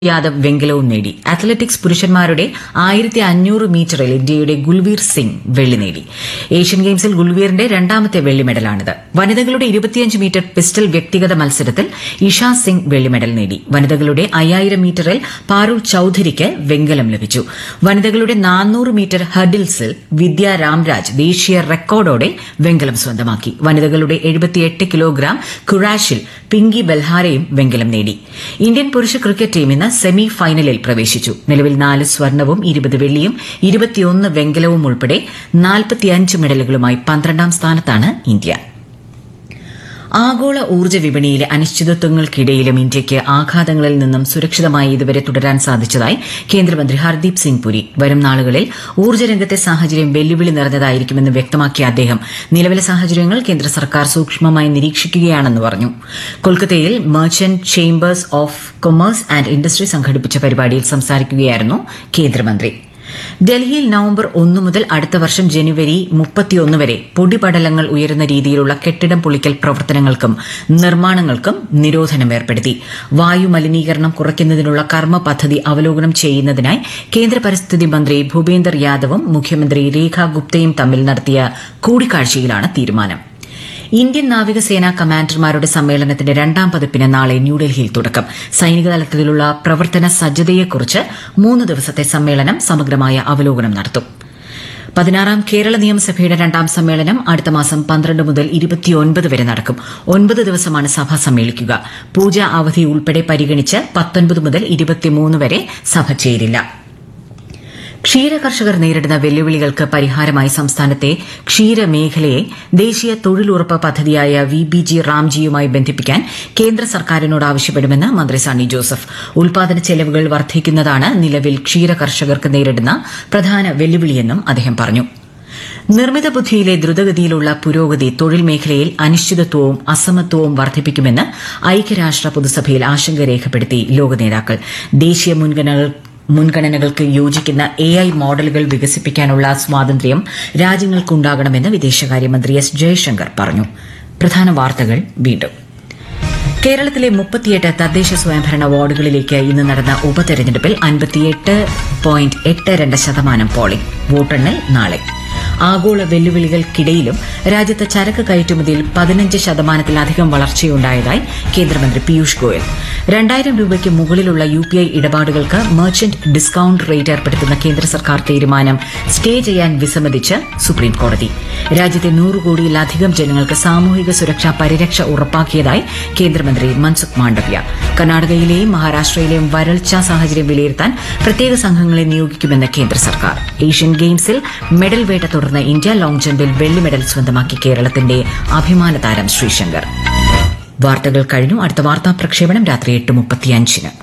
യാദവ് വെങ്കലവും നേടി അത്ലറ്റിക്സ് പുരുഷന്മാരുടെ ആയിരത്തി അഞ്ഞൂറ് മീറ്ററിൽ ഇന്ത്യയുടെ ഗുൽവീർ സിംഗ് വെള്ളി നേടി ഏഷ്യൻ ഗെയിംസിൽ ഗുൽവീറിന്റെ രണ്ടാമത്തെ വെള്ളി മെഡലാണിത് വനിതകളുടെ ഇരുപത്തിയഞ്ച് മീറ്റർ പിസ്റ്റൾ വ്യക്തിഗത മത്സരത്തിൽ ഇഷ സിംഗ് വെള്ളി മെഡൽ നേടി വനിതകളുടെ അയ്യായിരം മീറ്ററിൽ പാരുൾ ചൌധരിക്ക് വെങ്കലം ലഭിച്ചു വനിതകളുടെ നാനൂറ് മീറ്റർ ഹഡിൽസിൽ വിദ്യ രാംരാജ് ദേശീയ റെക്കോർഡോടെ വെങ്കലം സ്വന്തമാക്കി വനിതകളുടെ എഴുപത്തിയെട്ട് കിലോഗ്രാം കുറാഷിൽ പിങ്കി ബൽഹാരയും വെങ്കലം നേടി ഇന്ത്യൻ പുരുഷ ക്രിക്കറ്റ് ടീം ഇന്ന് സെമി ഫൈനലിൽ പ്രവേശിച്ചു നിലവിൽ നാല് സ്വർണവും ഇരുപത് വെള്ളിയും ഇരുപത്തിയൊന്ന് വെങ്കലവും ഉൾപ്പെടെ നാൽപ്പത്തിയഞ്ച് മെഡലുകളുമായി പന്ത്രണ്ടാം സ്ഥാനത്താണ് ഇന്ത്യ ആഗോള ഊർജ്ജ വിപണിയിലെ അനിശ്ചിതത്വങ്ങൾക്കിടയിലും ഇന്ത്യയ്ക്ക് ആഘാതങ്ങളിൽ നിന്നും സുരക്ഷിതമായി ഇതുവരെ തുടരാൻ സാധിച്ചതായി കേന്ദ്രമന്ത്രി ഹർദീപ് സിംഗ് പുരി വരും നാളുകളിൽ ഊർജ്ജരംഗത്തെ സാഹചര്യം വെല്ലുവിളി നിറഞ്ഞതായിരിക്കുമെന്ന് വ്യക്തമാക്കിയ അദ്ദേഹം നിലവിലെ സാഹചര്യങ്ങൾ കേന്ദ്ര സർക്കാർ സൂക്ഷ്മമായി നിരീക്ഷിക്കുകയാണെന്ന് പറഞ്ഞു കൊൽക്കത്തയിൽ merchant chambers of commerce and industry സംഘടിപ്പിച്ച പരിപാടിയിൽ സംസാരിക്കുകയായിരുന്നു കേന്ദ്രമന്ത്രി ഡൽഹിയിൽ നവംബർ ഒന്ന് മുതൽ അടുത്ത വർഷം ജനുവരി മുപ്പത്തിയൊന്ന് വരെ പൊടിപടലങ്ങൾ ഉയരുന്ന രീതിയിലുള്ള കെട്ടിടം പൊളിക്കൽ പ്രവർത്തനങ്ങൾക്കും നിർമ്മാണങ്ങൾക്കും നിരോധനം ഏർപ്പെടുത്തി വായു മലിനീകരണം കുറയ്ക്കുന്നതിനുള്ള കർമ്മ പദ്ധതി അവലോകനം ചെയ്യുന്നതിനായി കേന്ദ്ര പരിസ്ഥിതി മന്ത്രി ഭൂപേന്ദർ യാദവും മുഖ്യമന്ത്രി രേഖ ഗുപ്തയും തമ്മിൽ നടത്തിയ കൂടിക്കാഴ്ചയിലാണ് തീരുമാനം ഇന്ത്യൻ നാവികസേനാ കമാൻഡർമാരുടെ സമ്മേളനത്തിന്റെ രണ്ടാം പതിപ്പിന് നാളെ ന്യൂഡൽഹിയിൽ തുടക്കം സൈനിക തലത്തിലുള്ള പ്രവർത്തന സജ്ജതയെക്കുറിച്ച് മൂന്ന് ദിവസത്തെ സമ്മേളനം സമഗ്രമായ അവലോകനം നടത്തും പതിനാറാം കേരള നിയമസഭയുടെ രണ്ടാം സമ്മേളനം അടുത്ത മാസം പന്ത്രണ്ട് മുതൽ ഇരുപത്തിയൊൻപത് വരെ നടക്കും ഒൻപത് ദിവസമാണ് സഭ സമ്മേളിക്കുക പൂജാ അവധി ഉൾപ്പെടെ പരിഗണിച്ച് പത്തൊൻപത് മുതൽ ഇരുപത്തിമൂന്ന് വരെ സഭ ചേരില്ല ക്ഷീര കർഷകർ നേരിടുന്ന വെല്ലുവിളികൾക്ക് പരിഹാരമായി സംസ്ഥാനത്തെ ക്ഷീരമേഖലയെ ദേശീയ തൊഴിലുറപ്പ് പദ്ധതിയായ വി ബി ജി റാംജിയുമായി ബന്ധിപ്പിക്കാൻ കേന്ദ്ര സർക്കാരിനോട് ആവശ്യപ്പെടുമെന്ന് മന്ത്രി സണ്ണി ജോസഫ് ഉൽപാദന ചെലവുകൾ വർദ്ധിക്കുന്നതാണ് നിലവിൽ ക്ഷീര കർഷകർക്ക് നേരിടുന്ന പ്രധാന വെല്ലുവിളിയെന്നും അദ്ദേഹം പറഞ്ഞു നിർമ്മിത ബുദ്ധിയിലെ ദ്രുതഗതിയിലുള്ള പുരോഗതി തൊഴിൽ മേഖലയിൽ അനിശ്ചിതത്വവും അസമത്വവും വർദ്ധിപ്പിക്കുമെന്ന് ഐക്യരാഷ്ട്ര പൊതുസഭയിൽ ആശങ്ക രേഖപ്പെടുത്തി ലോക നേതാക്കൾ ദേശീയ മുൻഗണനകൾ മുൻഗണനകൾക്ക് യോജിക്കുന്ന എ ഐ മോഡലുകൾ വികസിപ്പിക്കാനുള്ള സ്വാതന്ത്ര്യം രാജ്യങ്ങൾക്കുണ്ടാകണമെന്ന് വിദേശകാര്യമന്ത്രി എസ് ജയശങ്കർ പറഞ്ഞു പ്രധാന വാർത്തകൾ വീണ്ടും കേരളത്തിലെ മുപ്പത്തിയെട്ട് തദ്ദേശ സ്വയംഭരണ വാർഡുകളിലേക്ക് ഇന്ന് നടന്ന ഉപതെരഞ്ഞെടുപ്പിൽ അൻപത്തിയെട്ട് പോയിന്റ് എട്ട് രണ്ട് ശതമാനം പോളിംഗ് വോട്ടെണ്ണൽ നാളെ ആഗോള വെല്ലുവിളികൾക്കിടയിലും രാജ്യത്ത് ചരക്ക് കയറ്റുമതിയിൽ പതിനഞ്ച് ശതമാനത്തിലധികം വളർച്ചയുണ്ടായതായി കേന്ദ്രമന്ത്രി പീയൂഷ് ഗോയൽ രണ്ടായിരം രൂപയ്ക്ക് മുകളിലുള്ള യു പി ഐ ഇടപാടുകൾക്ക് മെർച്ചന്റ് ഡിസ്കൌണ്ട് റേറ്റ് ഏർപ്പെടുത്തുന്ന കേന്ദ്ര സർക്കാർ തീരുമാനം സ്റ്റേ ചെയ്യാൻ വിസമ്മതിച്ച് സുപ്രീം കോടതി രാജ്യത്തെ നൂറ് കോടിയിലധികം ജനങ്ങൾക്ക് സാമൂഹിക സുരക്ഷാ പരിരക്ഷ ഉറപ്പാക്കിയതായി കേന്ദ്രമന്ത്രി മൻസുഖ് മാണ്ഡവ്യ കർണാടകയിലെയും മഹാരാഷ്ട്രയിലെയും വരൾച്ചാ സാഹചര്യം വിലയിരുത്താൻ പ്രത്യേക സംഘങ്ങളെ നിയോഗിക്കുമെന്ന് കേന്ദ്ര സർക്കാർ ഏഷ്യൻ ഗെയിംസിൽ മെഡൽ വേട്ട തുടർന്ന് ഇന്ത്യ ലോങ് ജമ്പിൽ വെള്ളി മെഡൽ സ്വന്തമാക്കി കേരളത്തിന്റെ അഭിമാന താരം ശ്രീശങ്കർ വാർത്തകൾ കഴിഞ്ഞു അടുത്ത വാർത്താ പ്രക്ഷേപണം രാത്രി എട്ട് മുപ്പത്തിയഞ്ചിന്